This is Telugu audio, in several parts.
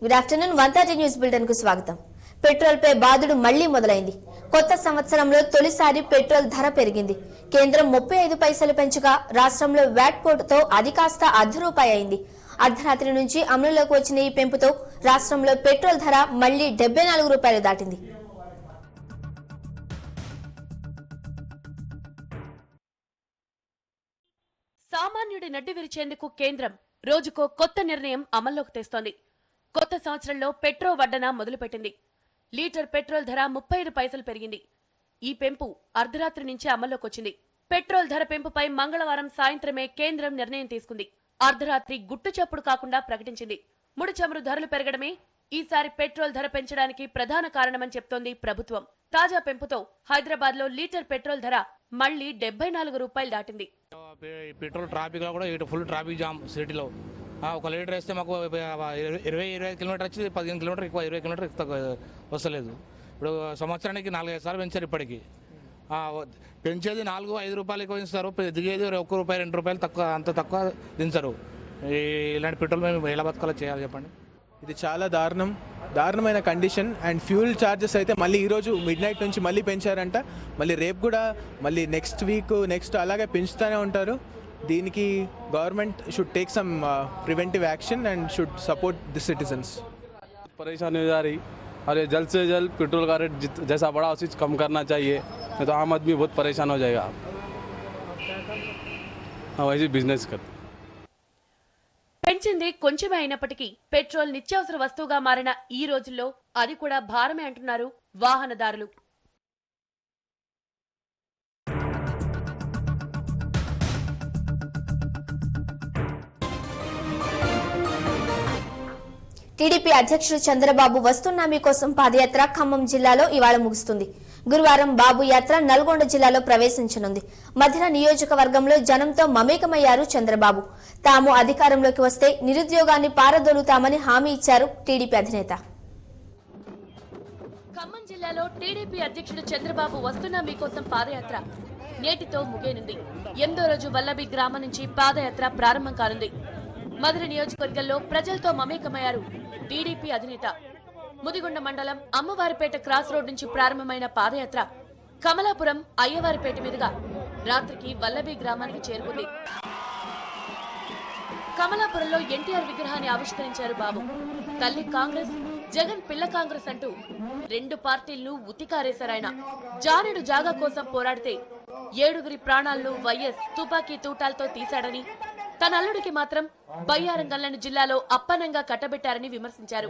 Good afternoon one thirty news bulletin కు స్వాగతం పెట్రోల్ పై బాధుడు మళ్లీ మొదలైంది కొత్త సంవత్సరంలో తొలిసారి పెట్రోల్ ధర పెరిగింది కేంద్రం ముప్పై ఐదు పైసలు పెంచగా రాష్ట్రంలో వ్యాట్ పోటుతో అది కాస్త అర్ధ రూపాయి అయింది అర్ధరాత్రి నుంచి అమలులోకి వచ్చిన ఈ పెంపుతో రాష్ట్రంలో పెట్రోల్ ధర మళ్లీ డెబ్బై నాలుగు రూపాయలు దాటింది సామాన్యుడి నడ్డి విరిచేందుకు కేంద్రం రోజుకో కొత్త నిర్ణయం అమల్లోకి తెస్తోంది కొత్త సంవత్సరంలో పెట్రో వడ్డన మొదలుపెట్టింది లీటర్ పెట్రోల్ ధర ముప్పై ఐదు పైసలు పెరిగింది ఈ పెంపు అర్ధరాత్రి నుంచి అమల్లోకి వచ్చింది పెట్రోల్ ధర పెంపుపై మంగళవారం సాయంత్రమే కేంద్రం నిర్ణయం తీసుకుంది అర్ధరాత్రి గుట్టు చప్పుడు కాకుండా ప్రకటించింది ముడి చమురు ధరలు పెరగడమే ఈసారి పెట్రోల్ ధర పెంచడానికి ప్రధాన కారణమని చెప్తోంది ప్రభుత్వం తాజా పెంపుతో హైదరాబాద్ లో లీటర్ పెట్రోల్ ధర మళ్లీ డెబ్బై నాలుగు రూపాయలు దాటింది పె- పెట్రోల్ ట్రాఫిక్లో కూడా ఇటు ఫుల్ ట్రాఫిక్ జామ్ సిటీలో ఆ, ఒక లీటర్ వేస్తే మాకు ఇరవై ఇరవై ఇరవై కిలోమీటర్ వచ్చి పదిహేను కిలోమీటర్ ఎక్కువ ఇరవై కిలోమీటర్ ఎక్కువ వస్తలేదు ఇప్పుడు సంవత్సరానికి నాలుగైదు సార్లు పెంచారు ఇప్పటికి ఆ, వ- పెంచేది నాలుగు ఐదు రూపాయలు ఎక్కువ ఇస్తారు పె- దిగేది ఒక్క రూపాయి రెండు రూపాయలు తక్కువ అంత తక్కువ దించరు ఈ ఇలాంటి పెట్రోల్ మేము ఎలా బతకాలో చేయాలి చెప్పండి ఇది చాలా దారుణం దారుణమైన కండిషన్ అండ్ ఫ్యూల్ ఛార్జెస్ అయితే మళ్ళీ ఈరోజు మిడ్ నైట్ నుంచి మళ్ళీ పెంచారంట మళ్ళీ రేపు కూడా మళ్ళీ నెక్స్ట్ వీక్ నెక్స్ట్ అలాగే పెంచుతూనే ఉంటారు దీనికి government should take some preventive action and should support the citizens परेशानी हो जा रही और ये जल्द से जल्द पेट्रोल का रेट जित- जैसा बढ़ा उसी से कम करना चाहिए नहीं तो आम आदमी बहुत परेशान हो जाएगा हाँ वैसे बिजनेस करते పెంచింది కొంచెమే అయినప్పటికీ పెట్రోల్ నిత్యావసర వస్తువుగా మారిన ఈ రోజుల్లో అది కూడా భారమే అంటున్నారు వాహనదారులు టీడీపీ అధ్యక్షుడు చంద్రబాబు వస్తున్నా మీకోసం పాదయాత్ర ఖమ్మం జిల్లాలో ఇవాళ ముగుస్తుంది గురువారం బాబు యాత్ర నల్గొండ జిల్లాలో ప్రవేశించనుంది మధ్యన నియోజకవర్గంలో జనంతో మమేకమయ్యారు చంద్రబాబు తాము అధికారంలోకి వస్తే నిరుద్యోగాన్ని పారదోలుతామని హామీ ఇచ్చారు టీడీపీ అధినేత ఖమ్మం జిల్లాలో టీడీపీ అధ్యక్షుడు చంద్రబాబు వస్తున్నా మీకోసం పాదయాత్ర నేటితో ముగియనుంది ఎనిమిదో రోజు వల్లభి గ్రామం నుంచి పాదయాత్ర ప్రారంభం కానుంది మధుర నియోజకవర్గంలో ప్రజలతో మమేకమయ్యారు టీడీపీ అధినేత ముదిగొండ మండలం అమ్మవారిపేట క్రాస్ రోడ్ నుంచి ప్రారంభమైన పాదయాత్ర కమలాపురం అయ్యవారిపేట మీదుగా రాత్రికి వల్లభి గ్రామానికి చేరుకుంది కమలాపురంలో ఎన్టీఆర్ విగ్రహాన్ని ఆవిష్కరించారు బాబు తల్లి కాంగ్రెస్ జగన్ పిల్ల కాంగ్రెస్ అంటూ రెండు పార్టీలను ఉతికారేశారాయన జానెడు జాగా కోసం పోరాడితే ఏడుగురి ప్రాణాలను వైఎస్ తుపాకీ తూటాలతో తీశాడని తన అల్లుడికి మాత్రం బయ్యారంగల్లను జిల్లాలో అప్పనంగా కట్టబెట్టారని విమర్శించారు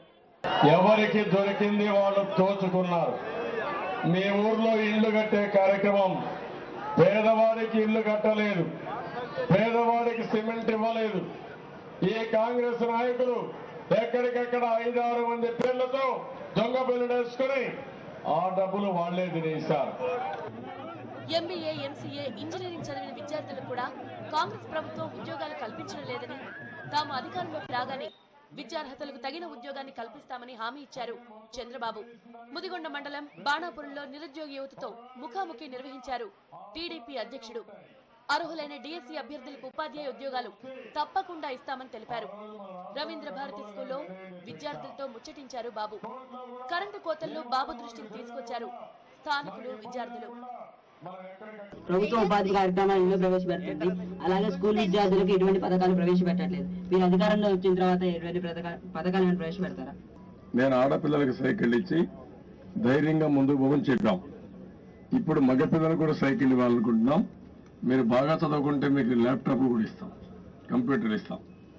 ఎవరికి దొరికింది వాళ్ళు దోచుకున్నారు మీ ఊర్లో ఇల్లు కట్టే కార్యక్రమం పేదవాడికి ఇల్లు కట్టలేదు పేదవాడికి సిమెంట్ ఇవ్వలేదు ఈ కాంగ్రెస్ నాయకులు ఎక్కడికెక్కడ ఐదారు మంది పేర్లతో దొంగ బిల్లులు వేసుకుని ఆ డబ్బులు వాళ్లే తినేశారు ఎంబీఏ ఎంసీఏ ఇంజనీరింగ్ చదివిన విద్యార్థులకు కూడా కాంగ్రెస్ ప్రభుత్వం ఉద్యోగాలు కల్పించడం లేదని తాము అధికారంలోకి రాగానే విద్యార్హతలకు తగిన ఉద్యోగాన్ని కల్పిస్తామని హామీ ఇచ్చారు చంద్రబాబు ముదిగొండ మండలం బాణాపురంలో నిరుద్యోగ యువతతో ముఖాముఖి నిర్వహించారు టీడీపీ అధ్యక్షుడు అర్హులైన డిఎస్సీ అభ్యర్థులకు ఉపాధ్యాయ ఉద్యోగాలు తప్పకుండా ఇస్తామని తెలిపారు రవీంద్ర భారతి స్కూల్లో విద్యార్థులతో ముచ్చటించారు బాబు కరెంటు కోతల్లో బాబు దృష్టిని తీసుకొచ్చారు స్థానికులు విద్యార్థులు ప్రభుత్వం ఉపాధి కార్యక్రమాలు ఎన్నో ప్రవేశపెడుతుంది అలాగే స్కూల్ విద్యార్థులకు ఎటువంటి పథకాలు ప్రవేశపెట్టట్లేదు మీరు అధికారంలో వచ్చిన తర్వాత ఎటువంటి పథకా- పథకాలు ఏమైనా ప్రవేశపెడతారా నేను ఆడపిల్లలకు సైకిల్ ఇచ్చి ధైర్యంగా ముందుకు పోమని చెప్పాం ఇప్పుడు మగపిల్లలకు కూడా సైకిల్ ఇవ్వాలనుకుంటున్నాం మీరు బాగా చదువుకుంటే మీకు ల్యాప్టాప్ కూడా ఇస్తాం కంప్యూటర్ ఇస్తాం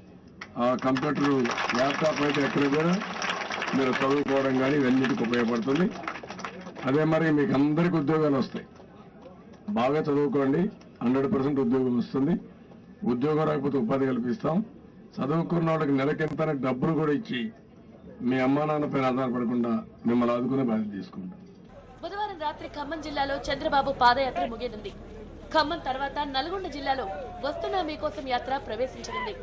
ఆ కంప్యూటర్ ల్యాప్టాప్ అయితే ఎక్కడ కూడా మీరు చదువుకోవడం కానీ ఇవన్నిటికి ఉపయోగపడుతుంది అదే మరి మీకు అందరికి ఉద్యోగాలు వస్తాయి బాగా చదువుకోండి హండ్రెడ్ పర్సెంట్ ఉద్యోగం వస్తుంది ఉద్యోగం రాకపోతే ఉపాధి కల్పిస్తాం చదువుకున్న వాళ్ళకి నెలకింత డబ్బులు కూడా ఇచ్చి మీ అమ్మా నాన్న పైన ఆధారపడకుండా మిమ్మల్ని ఆదుకునే బాధ్యత తీసుకుంటాం బుధవారం రాత్రి ఖమ్మం జిల్లాలో చంద్రబాబు పాదయాత్ర ముగియనుంది ఖమ్మం తర్వాత నల్గొండ జిల్లాలో వస్తున్నా మీకోసం యాత్ర ప్రవేశించనుంది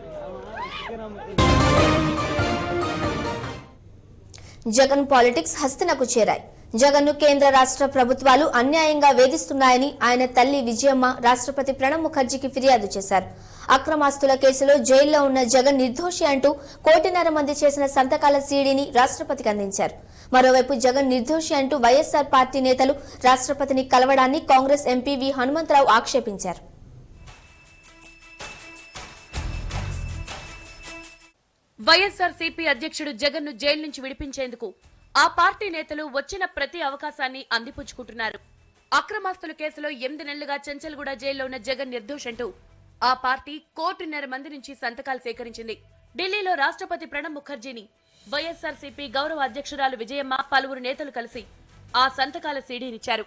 జగన్ పాలిటిక్స్ హస్తినకు చేరాయి జగన్ను కేంద్ర రాష్ట్ర ప్రభుత్వాలు అన్యాయంగా వేధిస్తున్నాయని ఆయన తల్లి విజయమ్మ రాష్ట్రపతి ప్రణబ్ ముఖర్జీకి ఫిర్యాదు చేశారు అక్రమాస్తుల కేసులో జైల్లో ఉన్న జగన్ నిర్దోషి అంటూ కోటిన్నర మంది చేసిన సంతకాల సీడీని రాష్ట్రపతికి అందించారు మరోవైపు జగన్ నిర్దోషి అంటూ వైఎస్సార్ పార్టీ నేతలు రాష్ట్రపతిని కలవడాన్ని కాంగ్రెస్ ఎంపీ వి హనుమంతరావు ఆక్షేపించారు వైఎస్ఆర్ సిపి అధ్యక్షుడు జగన్ ను జైలు నుంచి విడిపించేందుకు ఆ పార్టీ నేతలు వచ్చిన ప్రతి అవకాశాన్ని అందిపుచ్చుకుంటున్నారు అక్రమాస్తుల కేసులో ఎనిమిది నెలలుగా చెంచల్గూడ జైల్లో ఉన్న జగన్ నిర్దోషంటూ ఆ పార్టీ కోటిన్నర మంది నుంచి సంతకాలు సేకరించింది ఢిల్లీలో రాష్ట్రపతి ప్రణబ్ ముఖర్జీని వైఎస్ఆర్ సిపి గౌరవ అధ్యక్షురాలు విజయమ్మ పలువురు నేతలు కలిసి ఆ సంతకాల సీడీనిచ్చారు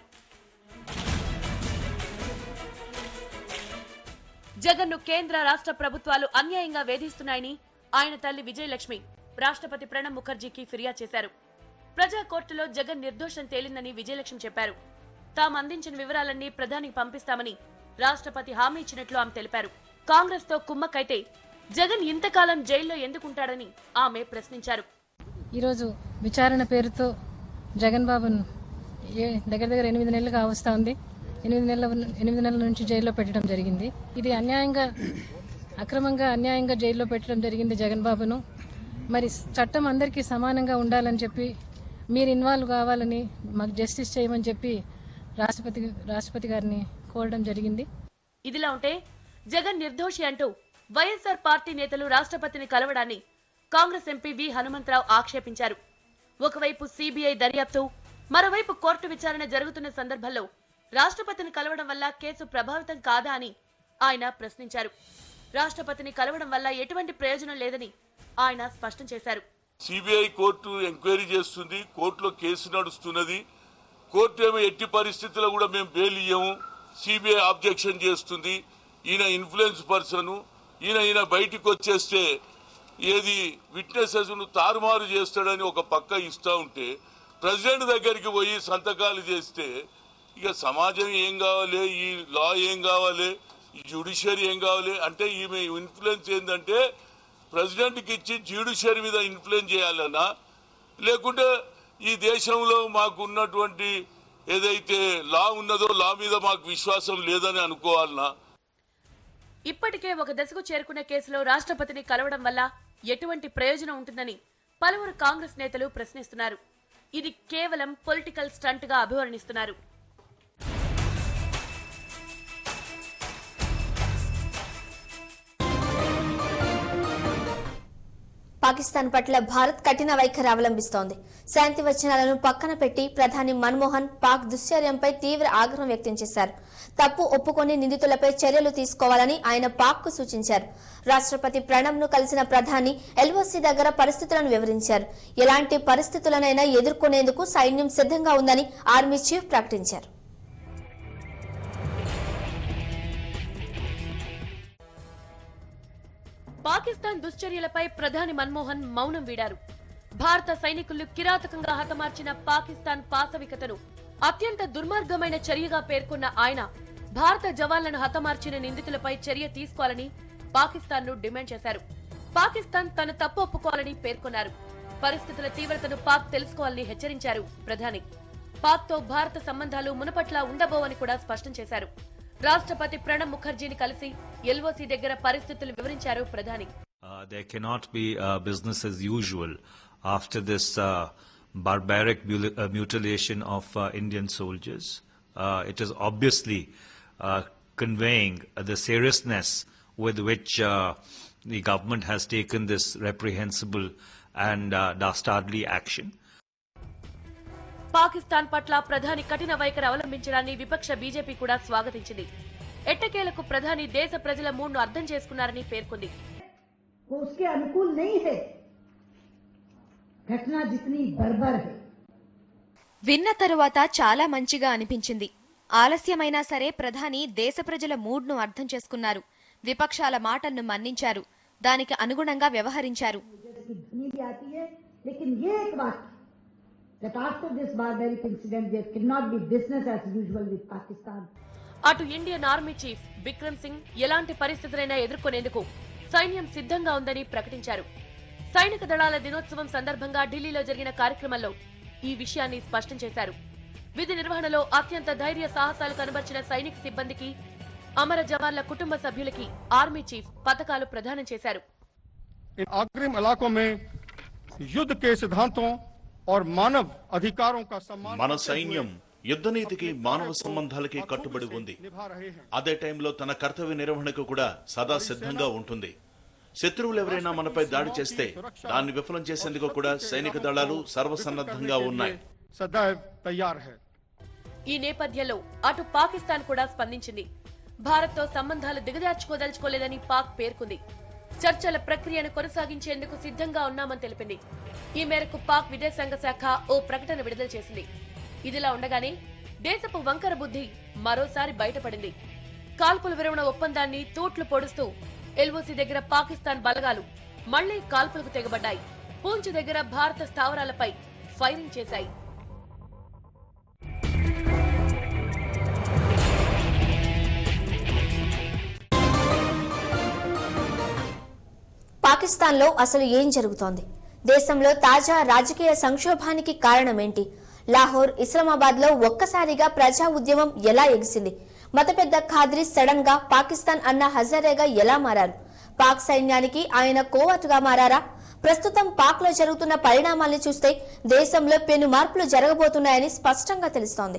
జగన్ను కేంద్ర రాష్ట్ర ప్రభుత్వాలు అన్యాయంగా వేధిస్తున్నాయని ఆయన తల్లి విజయలక్ష్మి రాష్ట్రపతి ప్రణబ్ ముఖర్జీకి ఫిర్యాదు చేశారు ప్రజా కోర్టులో జగన్ నిర్దోషం తేలిందని విజయలక్ష్మి చెప్పారు తాము అందించిన వివరాలన్నీ ప్రధానికి పంపిస్తామని రాష్ట్రపతి హామీ ఇచ్చినట్లు ఆమె తెలిపారు కాంగ్రెస్ తో కుమ్మక్కైతే జగన్ ఇంతకాలం జైల్లో ఎందుకుంటాడని ఆమె ప్రశ్నించారు ఈరోజు విచారణ పేరుతో జగన్ బాబును ఏ- దగ్గర దగ్గర ఎనిమిది నెలలుగా వస్తూ ఉంది ఎనిమిది నెలల ఎనిమిది నెలల నుంచి జైల్లో పెట్టడం జరిగింది ఇది అన్యాయంగా అక్రమంగా అన్యాయంగా జైల్లో పెట్టడం జరిగింది జగన్ బాబును మరి చట్టం అందరికీ సమానంగా ఉండాలని చెప్పి మీరు ఇన్వాల్వ్ కావాలని మాకు జస్టిస్ చేయమని చెప్పి రాష్ట్రపతి రాష్ట్రపతి గారిని కోరడం జరిగింది ఇదిలా ఉంటే జగన్ నిర్దోషి అంటూ వైఎస్ఆర్ పార్టీ నేతలు రాష్ట్రపతిని కలవడాన్ని కాంగ్రెస్ ఎంపీ వి హనుమంతరావు ఆక్షేపించారు ఒకవైపు సిబిఐ దర్యాప్తు మరోవైపు కోర్టు విచారణ జరుగుతున్న సందర్భంలో రాష్ట్రపతిని కలవడం వల్ల కేసు ప్రభావితం కాదా అని ఆయన ప్రశ్నించారు రాష్ట్రపతిని కలవడం వల్ల ఎటువంటి ప్రయోజనం లేదని ఆయన స్పష్టం చేశారు సిబిఐ కోర్టు ఎంక్వైరీ చేస్తుంది కోర్టులో కేసు నడుస్తున్నది కోర్టు ఏమో ఎట్టి పరిస్థితుల్లో కూడా మేము బెయిల్ ఇయ్యము సిబిఐ ఆబ్జెక్షన్ చేస్తుంది ఈయన ఇన్ఫ్లుయెన్స్ పర్సన్ ఈయన ఈయన బయటికి వచ్చేస్తే ఏది విట్నెసెస్ ను తారుమారు చేస్తాడని ఒక పక్క ఇస్తా ఉంటే ప్రెసిడెంట్ దగ్గరికి పోయి సంతకాలు చేస్తే ఇక సమాజం ఏం కావాలి ఈ లా ఏం కావాలి ఈ జ్యుడిషియరీ ఏం కావాలి అంటే ఈమె ఇన్ఫ్లుయెన్స్ ఏంటంటే ప్రెసిడెంట్కి ఇచ్చి జ్యుడిషియరీ మీద ఇన్ఫ్లుయెన్స్ చేయాలన్నా లేకుంటే ఈ దేశంలో మాకు ఉన్నటువంటి ఏదైతే లా ఉన్నదో లా మీద మాకు విశ్వాసం లేదని అనుకోవాలనా ఇప్పటికే ఒక దశకు చేరుకున్న కేసులో రాష్ట్రపతిని కలవడం వల్ల ఎటువంటి ప్రయోజనం ఉంటుందని పలువురు కాంగ్రెస్ నేతలు ప్రశ్నిస్తున్నారు ఇది కేవలం పొలిటికల్ స్టంట్ గా అభివర్ణిస్తున్నారు పాకిస్తాన్ పట్ల భారత్ కఠిన వైఖరి అవలంబిస్తోంది శాంతి వచనాలను పక్కన పెట్టి ప్రధాని మన్మోహన్ పాక్ దుశ్చర్యంపై తీవ్ర ఆగ్రహం వ్యక్తం చేశారు తప్పు ఒప్పుకొని నిందితులపై చర్యలు తీసుకోవాలని ఆయన పాక్ కు సూచించారు రాష్ట్రపతి ప్రణబ్ ను కలిసిన ప్రధాని ఎల్ఓసి దగ్గర పరిస్థితులను వివరించారు ఎలాంటి పరిస్థితులనైనా ఎదుర్కొనేందుకు సైన్యం సిద్ధంగా ఉందని ఆర్మీ చీఫ్ ప్రకటించారు పాకిస్తాన్ దుశ్చర్యలపై ప్రధాని మన్మోహన్ మౌనం వీడారు భారత సైనికులు కిరాతకంగా హతమార్చిన పాకిస్తాన్ పాశవికతను అత్యంత దుర్మార్గమైన చర్యగా పేర్కొన్న ఆయన భారత జవాన్లను హతమార్చిన నిందితులపై చర్య తీసుకోవాలని పాకిస్తాన్ ను డిమాండ్ చేశారు పాకిస్తాన్ తన తప్పు ఒప్పుకోవాలని పేర్కొన్నారు పరిస్థితుల తీవ్రతను పాక్ తెలుసుకోవాలని హెచ్చరించారు ప్రధాని పాక్ తో భారత సంబంధాలు మునపట్ల ఉండబోవని కూడా స్పష్టం చేశారు రాష్ట్రపతి ప్రణబ్ ముఖర్జీని కలిసి ఎల్ఓసి దగ్గర పరిస్థితులు వివరించారు ప్రధాని Uh, there cannot be uh, business as usual after this uh, barbaric mul- uh, mutilation of uh, Indian soldiers. Uh, it is obviously uh, conveying uh, the seriousness with which uh, the government has taken this reprehensible and uh, dastardly action. Pakistan పట్ల ప్రధాని కఠిన వైఖరి అవలంబించడాన్ని విపక్ష బీజేపీ కూడా స్వాగతించింది ఎట్టకేలకు ప్రధాని దేశ ప్రజల మూడ్ను అర్థం చేసుకున్నారని పేర్కొంది वो उसके अनुकूल नहीं है घटना जितनी बर्बर है విన్న తరువాత చాలా మంచిగా అనిపించింది ఆలస్యమైనా సరే ప్రధాని దేశ ప్రజల మూడ్ను అర్థం చేసుకున్నారు విపక్షాల మాటలను మన్నించారు దానికి అనుగుణంగా వ్యవహరించారు की ध्वनि भी आती है लेकिन ये एक बात that after this barbaric incident there cannot be business as usual with Pakistan. అటు Indian army chief Vikram Singh ఎలాంటి పరిస్థితులైనా ఎదుర్కొనేందుకు సైన్యం సిద్ధంగా ఉందని ప్రకటించారు సైనిక దళాల దినోత్సవం సందర్భంగా ఢిల్లీలో జరిగిన కార్యక్రమంలో ఈ విషయాన్ని స్పష్టం చేశారు విధి నిర్వహణలో అత్యంత ధైర్య సాహసాలు కనబర్చిన సైనిక సిబ్బందికి అమర జవాన్ల కుటుంబ సభ్యులకి ఆర్మీ చీఫ్ పథకాలు ప్రదానం చేశారు इन अग्रिम इलाकों में युद्ध के सिद्धांतों और मानव अधिकारों का सम्मान మన సైన్యం యుద్ధనీతికి మానవ సంబంధాలకి కట్టుబడి ఉంది निभा रहे हैं అదే టైంలో తన కర్తవ్య నిర్వహణకు కూడా సదా సిద్ధంగా ఉంటుంది శత్రువులు ఎవరైనా మనపై దాడి చేస్తే దాన్ని విఫలం చేసేందుకు కూడా సైనిక దళాలు సర్వసన్నద్ధంగా ఉన్నాయి सदैव तैयार है ఈ నేపథ్యంలో అటు పాకిస్తాన్ కూడా స్పందించింది భారత్తో సంబంధాలు దిగజార్చుకోదలుచుకోలేదని పాక్ పేర్కొంది చర్చల ప్రక్రియను కొనసాగించేందుకు సిద్ధంగా ఉన్నామని తెలిపింది ఈ మేరకు పాక్ విదేశాంగ శాఖ ఓ ప్రకటన విడుదల చేసింది ఇదిలా ఉండగానే దేశపు వంకర బుద్ధి మరోసారి బయటపడింది కాల్పుల విరమణ ఒప్పందాన్ని తూట్లు పొడుస్తూ ఎల్ఓసి దగ్గర పాకిస్తాన్ బలగాలు మళ్లీ కాల్పులకు తెగబడ్డాయి పూంచ్ దగ్గర భారత స్థావరాలపై ఫైరింగ్ చేశాయి పాకిస్తాన్లో అసలు ఏం జరుగుతోంది దేశంలో తాజా రాజకీయ సంక్షోభానికి కారణమేంటి లాహోర్ ఇస్లామాబాద్ లో ఒక్కసారిగా ప్రజా ఉద్యమం ఎలా ఎగిసింది మత పెద్ద ఖాద్రి సడన్ గా పాకిస్తాన్ అన్న హజారేగా ఎలా మారారు పాక్ సైన్యానికి ఆయన కోవటుగా మారారా ప్రస్తుతం పాక్ లో జరుగుతున్న పరిణామాల్ని చూస్తే దేశంలో పెను మార్పులు జరగబోతున్నాయని స్పష్టంగా తెలుస్తోంది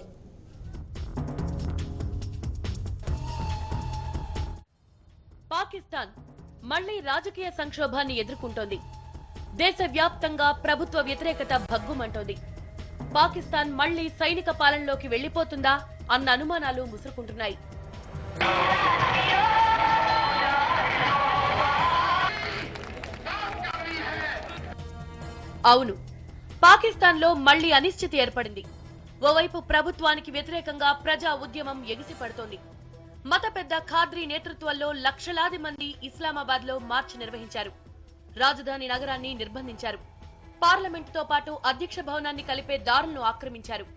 పాకిస్తాన్ మళ్లీ రాజకీయ సంక్షోభాన్ని ఎదుర్కొంటోంది దేశవ్యాప్తంగా ప్రభుత్వ వ్యతిరేకత భగ్గుమంటోంది పాకిస్తాన్ మళ్లీ సైనిక పాలనలోకి వెళ్లిపోతుందా అన్న అనుమానాలు ముసురుకుంటున్నాయి అవును పాకిస్తాన్లో మళ్లీ అనిశ్చితి ఏర్పడింది ఓవైపు ప్రభుత్వానికి వ్యతిరేకంగా ప్రజా ఉద్యమం ఎగిసిపడుతోంది మత పెద్ద ఖాద్రీ నేతృత్వంలో లక్షలాది మంది ఇస్లామాబాద్ లో మార్చ్ నిర్వహించారు రాజధాని నగరాన్ని నిర్బంధించారు పార్లమెంటుతో పాటు అధ్యక్ష భవనాన్ని కలిపే దారులను ఆక్రమించారు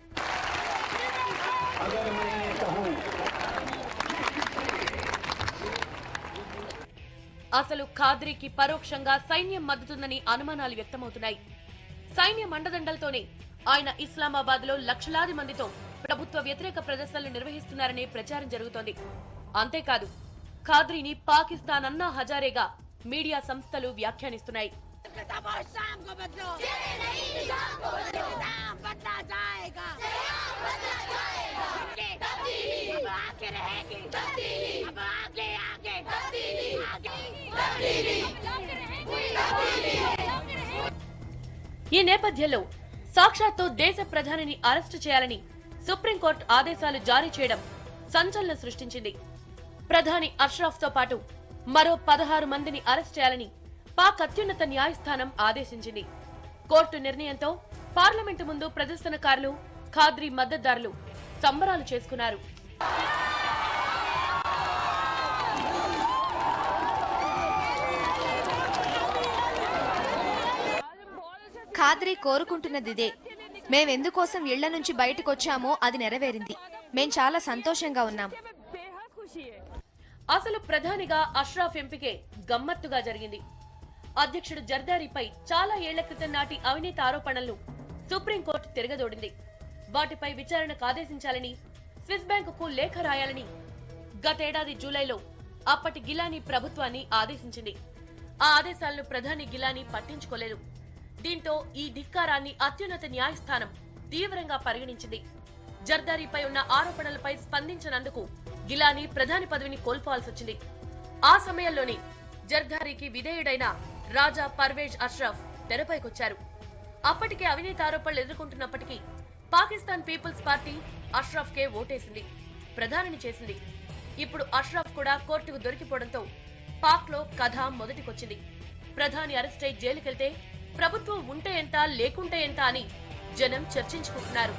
అసలు ఖాద్రీకి పరోక్షంగా సైన్యం మద్దతుందని అనుమానాలు వ్యక్తమవుతున్నాయి సైన్య మండదండలతోనే ఆయన ఇస్లామాబాద్ లో లక్షలాది మందితో ప్రభుత్వ వ్యతిరేక ప్రదర్శనలు నిర్వహిస్తున్నారనే ప్రచారం జరుగుతోంది అంతేకాదు ఖాద్రీని పాకిస్తాన్ అన్నా హజారేగా మీడియా సంస్థలు వ్యాఖ్యానిస్తున్నాయి ఈ నేపథ్యంలో సాక్షాత్తు దేశ ప్రధానిని అరెస్టు చేయాలని సుప్రీంకోర్టు ఆదేశాలు జారీ చేయడం సంచలనం సృష్టించింది ప్రధాని అష్రఫ్ తో పాటు మరో పదహారు మందిని అరెస్ట్ చేయాలని పాక్ అత్యున్నత న్యాయస్థానం ఆదేశించింది కోర్టు నిర్ణయంతో పార్లమెంటు ముందు ప్రదర్శనకారులు ఖాద్రీ మద్దతుదారులు సంబరాలు చేసుకున్నారు ఖాద్రీ కోరుకుంటున్నదిదే మేమెందుకోసం ఇళ్ల నుంచి బయటకొచ్చామో అది నెరవేరింది మేం చాలా సంతోషంగా ఉన్నాం అసలు ప్రధానిగా అష్రాఫ్ ఎంపికే గమ్మత్తుగా జరిగింది అధ్యక్షుడు జర్దారీపై చాలా ఏళ్ల క్రితం నాటి అవినీతి ఆరోపణలను సుప్రీంకోర్టు తిరగదోడింది వాటిపై విచారణకు ఆదేశించాలని స్విస్ బ్యాంకుకు లేఖ రాయాలని గతేడాది జూలైలో అప్పటి గిలానీ ప్రభుత్వాన్ని ఆదేశించింది ఆ ఆదేశాలను ప్రధాని గిలానీ పట్టించుకోలేదు దీంతో ఈ ధిక్కారాన్ని అత్యున్నత న్యాయస్థానం తీవ్రంగా పరిగణించింది జర్దారీపై ఉన్న ఆరోపణలపై స్పందించినందుకు గిలానీ ప్రధాని పదవిని కోల్పోవాల్సి వచ్చింది ఆ సమయంలోనే జర్దారీకి విధేయుడైన రాజా పర్వేజ్ అష్రఫ్ తెరపైకొచ్చారు అప్పటికే అవినీతి ఆరోపణలు ఎదుర్కొంటున్నప్పటికీ పాకిస్తాన్ పీపుల్స్ పార్టీ అష్రఫ్ కే ఓటేసింది ప్రధానిని చేసింది ఇప్పుడు అష్రఫ్ కూడా కోర్టుకు దొరికిపోవడంతో పాక్ లో కథ మొదటికొచ్చింది ప్రధాని అరెస్ట్ అయి జైలుకెళ్తే ప్రభుత్వం ఉంటే ఎంత లేకుంటే ఎంత అని జనం చర్చించుకుంటున్నారు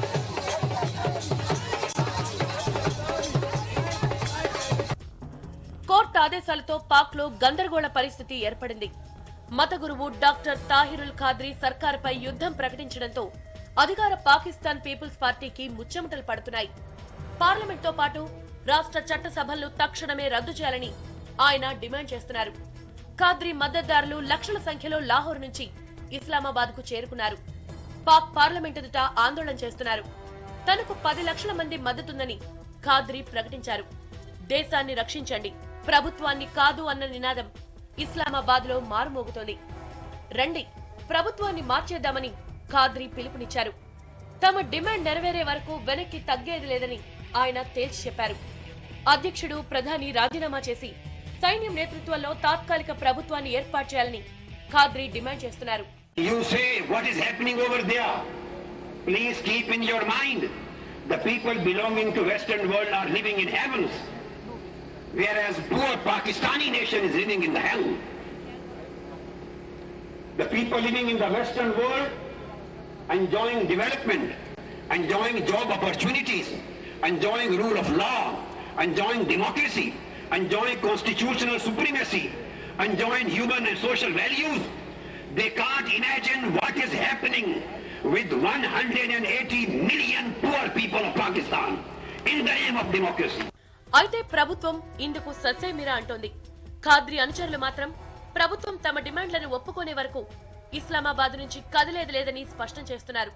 కోర్టు ఆదేశాలతో పాక్ లో గందరగోళ పరిస్థితి ఏర్పడింది మత గురువు డాక్టర్ తాహిరుల్ ఖాద్రీ సర్కారుపై యుద్ధం ప్రకటించడంతో అధికార పాకిస్తాన్ పీపుల్స్ పార్టీకి ముచ్చెమటలు పడుతున్నాయి పార్లమెంట్తో పాటు రాష్ట్ర చట్టసభలను తక్షణమే రద్దు చేయాలని ఆయన డిమాండ్ చేస్తున్నారు ఖాద్రీ మద్దతుదారులు లక్షల సంఖ్యలో లాహోర్ నుంచి ఇస్లామాబాద్ కు చేరుకున్నారు పాక్ పార్లమెంట్ ఎదుట ఆందోళన చేస్తున్నారు తనకు పది లక్షల మంది మద్దతుందని ఖాద్రి ప్రకటించారు దేశాన్ని రక్షించండి ప్రభుత్వాన్ని కాదు అన్న నినాదం ఇస్లామాబాద్ లో మారుమోగుతోంది రండి ప్రభుత్వాన్ని మార్చేద్దామని ఖాద్రి పిలుపునిచ్చారు తమ డిమాండ్ నెరవేరే వరకు వెనక్కి తగ్గేది లేదని ఆయన తేల్చి చెప్పారు అధ్యక్షుడు ప్రధాని రాజీనామా చేసి సైన్యం నేతృత్వంలో తాత్కాలిక ప్రభుత్వాన్ని ఏర్పాటు చేయాలని ఖాద్రి డిమాండ్ చేస్తున్నారు You say what is happening over there. Please keep in your mind the people belonging to Western world are living in heavens, whereas poor Pakistani nation is living in the hell. The people living in the Western world enjoying development, enjoying job opportunities, enjoying rule of law, enjoying democracy, enjoying constitutional supremacy, enjoying human and social values. They can't imagine what is happening with 180 million poor people of Pakistan in the name of democracy. అయితే ప్రభుత్వం ఇందుకు ససేమిరా అంటోంది ఖాద్రి అనుచరులు మాత్రం ప్రభుత్వం తమ డిమాండ్లను ఒప్పుకునే వరకు ఇస్లామాబాద్ నుంచి కదిలేది లేదని స్పష్టం చేస్తున్నారు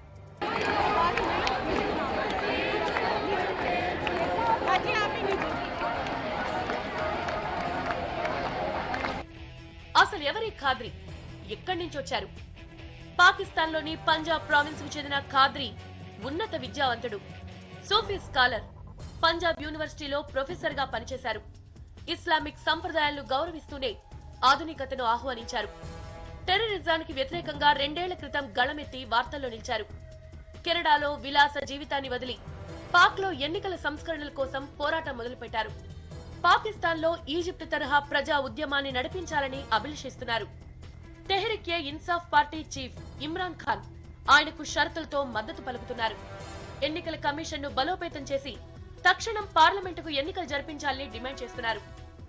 అసలు ఎవరి ఖాద్రి ఎక్కడి నుంచి వచ్చారు పాకిస్తాన్లోని పంజాబ్ ప్రావిన్స్ కు చెందిన ఖాద్రి ఉన్నత విద్యావంతుడు సూఫీ స్కాలర్ పంజాబ్ యూనివర్సిటీలో ప్రొఫెసర్ గా పనిచేశారు ఇస్లామిక్ సంప్రదాయాలను గౌరవిస్తూనే ఆధునికతను ఆహ్వానించారు టెర్రరిజానికి వ్యతిరేకంగా రెండేళ్ల క్రితం గళమెత్తి వార్తల్లో నిలిచారు కెనడాలో విలాస జీవితాన్ని వదిలి పాక్ లో ఎన్నికల సంస్కరణల కోసం పోరాటం మొదలుపెట్టారు పాకిస్తాన్ లో ఈజిప్ట్ తరహా ప్రజా ఉద్యమాన్ని నడిపించాలని అభిలషిస్తున్నారు తెహ్రిక్ ఏ ఇన్సాఫ్ పార్టీ చీఫ్ ఇమ్రాన్ ఖాన్ ఆయనకు షరతులతో మద్దతు పలుకుతున్నారు ఎన్నికల కమిషన్ ను బలోపేతం చేసి తక్షణం పార్లమెంటుకు ఎన్నికలు జరిపించాలని డిమాండ్ చేస్తున్నారు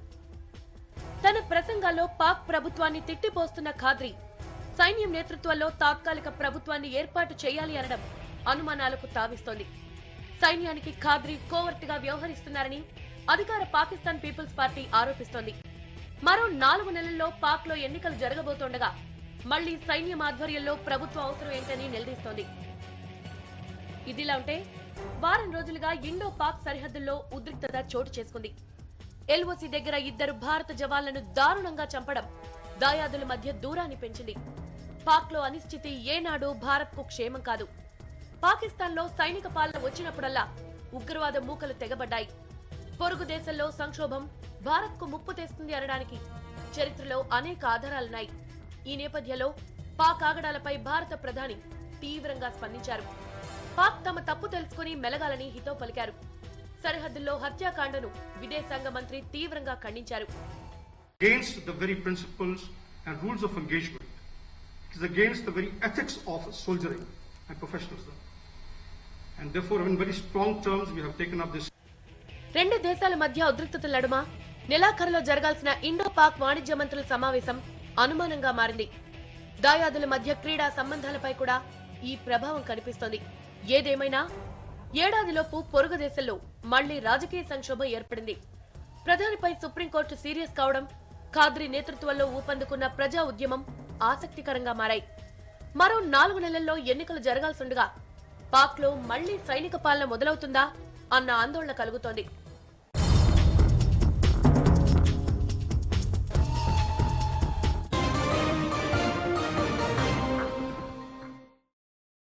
తన ప్రసంగాల్లో పాక్ ప్రభుత్వాన్ని తిట్టిపోస్తున్న ఖాద్రి సైన్యం నేతృత్వంలో తాత్కాలిక ప్రభుత్వాన్ని ఏర్పాటు చేయాలి అనడం అనుమానాలకు తావిస్తోంది సైన్యానికి ఖాద్రి కోవర్ట్ గా వ్యవహరిస్తున్నారని అధికార పాకిస్తాన్ పీపుల్స్ పార్టీ ఆరోపిస్తోంది మరో నాలుగు నెలల్లో పాక్ లో ఎన్నికలు జరగబోతోండగా మళ్లీ సైన్యం ఆధ్వర్యంలో ప్రభుత్వం అవసరం ఏంటని నిలదీస్తోంది ఇదిలా ఉంటే వారం రోజులుగా ఇండో పాక్ సరిహద్దుల్లో ఉద్రిక్తత చోటు చేసుకుంది ఎల్ఓసి దగ్గర ఇద్దరు భారత జవాన్లను దారుణంగా చంపడం దాయాదుల మధ్య దూరాన్ని పెంచింది పాక్ లో అనిశ్చితి ఏనాడు భారత్ కు క్షేమం కాదు పాకిస్తాన్ లో సైనిక పాలన వచ్చినప్పుడల్లా ఉగ్రవాద మూకలు తెగబడ్డాయి పొరుగు దేశంలో సంక్షోభం భారత్ కు ముప్పు తెస్తుంది అనడానికి చరిత్రలో అనేక ఆధారాలున్నాయి ఈ నేపథ్యంలో పాక్ ఆగడాలపై భారత ప్రధాని తీవ్రంగా స్పందించారు పాక్ తమ తప్పు తెలుసుకుని మెలగాలని హితో పలికారు సరిహద్దుల్లో హత్యాకాండను విదేశాంగ మంత్రి తీవ్రంగా ఖండించారు against the very principles and rules of engagement. It is against the very ethics of soldiering and professionalism. And therefore, in very strong terms, we have taken up this రెండు దేశాల మధ్య ఉద్రిక్తతల నడుమ నెలాఖరులో జరగాల్సిన ఇండో పాక్ వాణిజ్య మంత్రుల సమావేశం అనుమానంగా మారింది దాయాదుల మధ్య క్రీడా సంబంధాలపై కూడా ఈ ప్రభావం కనిపిస్తోంది ఏదేమైనా ఏడాదిలోపు పొరుగు దేశంలో మళ్లీ రాజకీయ సంక్షోభం ఏర్పడింది ప్రధానిపై సుప్రీంకోర్టు సీరియస్ కావడం ఖాద్రి నేతృత్వంలో ఊపందుకున్న ప్రజా ఉద్యమం ఆసక్తికరంగా మారాయి మరో నాలుగు నెలల్లో ఎన్నికలు జరగాల్సిండగా పాక్ లో మళ్లీ సైనిక పాలన మొదలవుతుందా అన్న ఆందోళన కలుగుతోంది